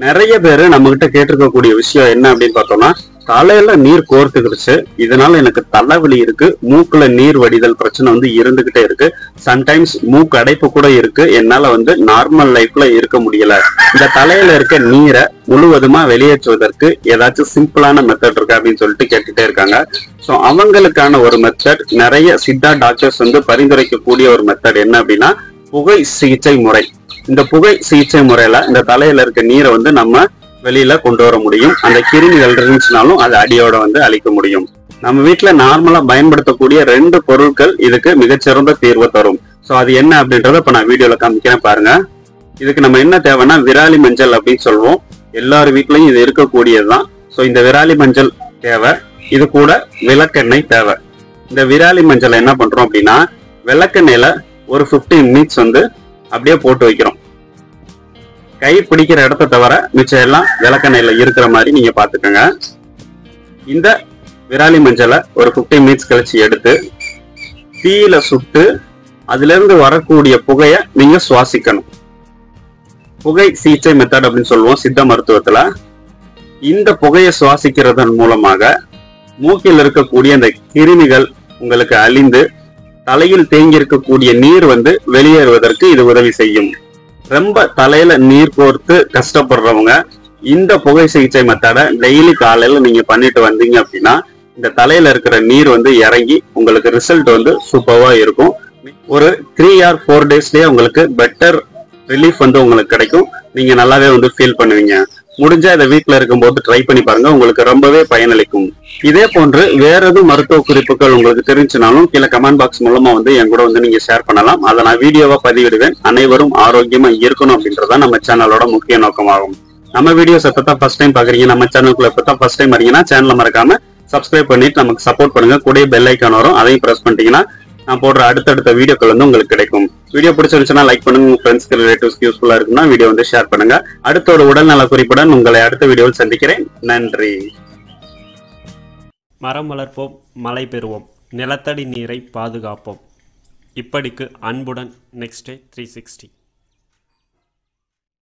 நிறைய பேர் நம்ம கிட்ட கேட்டிருக்கக்கூடிய விஷயம் என்ன அப்படின்னு பார்த்தோம்னா தலையில நீர் கோர்த்துக்கிடுச்சு இதனால எனக்கு தலைவலி இருக்கு மூக்குல நீர் வடிதல் பிரச்சனை வந்து இருந்துகிட்டே இருக்கு சம்டைம்ஸ் மூக்கு அடைப்பு கூட இருக்கு என்னால வந்து நார்மல் லைஃப்ல இருக்க முடியல இந்த தலையில இருக்க நீரை முழுவதுமா வெளியேற்றுவதற்கு ஏதாச்சும் சிம்பிளான மெத்தட் இருக்கு அப்படின்னு சொல்லிட்டு கேட்டுட்டே இருக்காங்க ஸோ அவங்களுக்கான ஒரு மெத்தட் நிறைய சித்தா டாக்டர்ஸ் வந்து பரிந்துரைக்கக்கூடிய ஒரு மெத்தட் என்ன அப்படின்னா புகை சிகிச்சை முறை இந்த புகை சிகிச்சை முறையில இந்த தலையில இருக்க நீரை வந்து நம்ம வெளியில கொண்டு வர முடியும் அந்த கிருமிகள் இருந்துச்சுனாலும் அது அடியோட வந்து அழிக்க முடியும் நம்ம வீட்ல நார்மலா பயன்படுத்தக்கூடிய ரெண்டு பொருட்கள் இதுக்கு மிகச்சிறந்த தீர்வு தரும் ஸோ அது என்ன அப்படின்றத இப்ப நான் வீடியோல காமிக்கிறேன் பாருங்க இதுக்கு நம்ம என்ன தேவைன்னா விராலி மஞ்சள் அப்படின்னு சொல்லுவோம் எல்லார் வீட்லயும் இது இருக்கக்கூடியதுதான் ஸோ இந்த விராலி மஞ்சள் தேவை இது கூட விளக்கெண்ணெய் தேவை இந்த விராலி மஞ்சள் என்ன பண்றோம் அப்படின்னா விளக்கெண்ணெயில ஒரு 15 மினிட்ஸ் வந்து அப்படியே போட்டு வைக்கிறோம் கை பிடிக்கிற இடத்த தவிர மிச்சம் எல்லாம் விளக்கெண்ணெயில இருக்கிற மாதிரி நீங்க பாத்துக்கோங்க இந்த விராலி மஞ்சளை ஒரு 15 மினிட்ஸ் கழிச்சு எடுத்து தீயில சுட்டு அதுல இருந்து வரக்கூடிய புகையை நீங்க சுவாசிக்கணும் புகை சிகிச்சை மெத்தட் அப்படின்னு சொல்லுவோம் சித்த மருத்துவத்துல இந்த புகையை சுவாசிக்கிறதன் மூலமாக மூக்கில் இருக்கக்கூடிய அந்த கிருமிகள் உங்களுக்கு அழிந்து தலையில் தேங்கி இருக்கக்கூடிய நீர் வந்து வெளியேறுவதற்கு இது உதவி செய்யும் ரொம்ப தலையில நீர் கோர்த்து கஷ்டப்படுறவங்க இந்த புகை சிகிச்சை மெத்தடை டெய்லி காலையில நீங்க பண்ணிட்டு வந்தீங்க அப்படின்னா இந்த தலையில இருக்கிற நீர் வந்து இறங்கி உங்களுக்கு ரிசல்ட் வந்து சூப்பர்வா இருக்கும் ஒரு த்ரீ ஆர் ஃபோர் டேஸ்லயே உங்களுக்கு பெட்டர் ரிலீஃப் வந்து உங்களுக்கு கிடைக்கும் நீங்க நல்லாவே வந்து ஃபீல் பண்ணுவீங்க முடிஞ்சா இதை வீட்ல இருக்கும்போது ட்ரை பண்ணி பாருங்க உங்களுக்கு ரொம்பவே பயனளிக்கும் இதே போன்று வேற எதுவும் மருத்துவ குறிப்புகள் உங்களுக்கு தெரிஞ்சுனாலும் கீழே கமெண்ட் பாக்ஸ் மூலமா வந்து என் கூட வந்து நீங்க ஷேர் பண்ணலாம் அதை நான் வீடியோவா பதிவிடுவேன் அனைவரும் ஆரோக்கியமா இருக்கணும் அப்படின்றதா நம்ம சேனலோட முக்கிய நோக்கமாகும் நம்ம வீடியோஸ் எப்பதான் ஃபர்ஸ்ட் டைம் பாக்குறீங்க நம்ம சேனலுக்குள்ள எப்பதான் ஃபர்ஸ்ட் டைம் வரீங்கன்னா சேனலை மறக்காம சப்ஸ்கிரைப் பண்ணிட்டு நமக்கு சப்போர்ட் பண்ணுங்க கூடயே பெல் ஐக்கான் வரும் அதையும் பிரஸ் பண்ணிட்டீங்கன்னா நான் போடுற அடுத்தடுத்த வீடியோக்கள் வந்து உங்களுக்கு கிடைக்கும் வீடியோ பிடிச்சிருந்துச்சுன்னா லைக் பண்ணுங்க உங்க ஃப்ரெண்ட்ஸ்க்கு ரிலேட்டிவ்ஸ்க்கு யூஸ்ஃபுல்லா இருக்குன்னா வீடியோ வந்து ஷேர் பண்ணுங்க அடுத்த ஒரு உடல்நல குறிப்புடன் உங்களை அடுத்த வீடியோவில் சந்திக்கிறேன் நன்றி மரம் வளர்ப்போம் மழை பெறுவோம் நிலத்தடி நீரை பாதுகாப்போம் இப்படிக்கு அன்புடன் நெக்ஸ்ட் டே த்ரீ சிக்ஸ்டி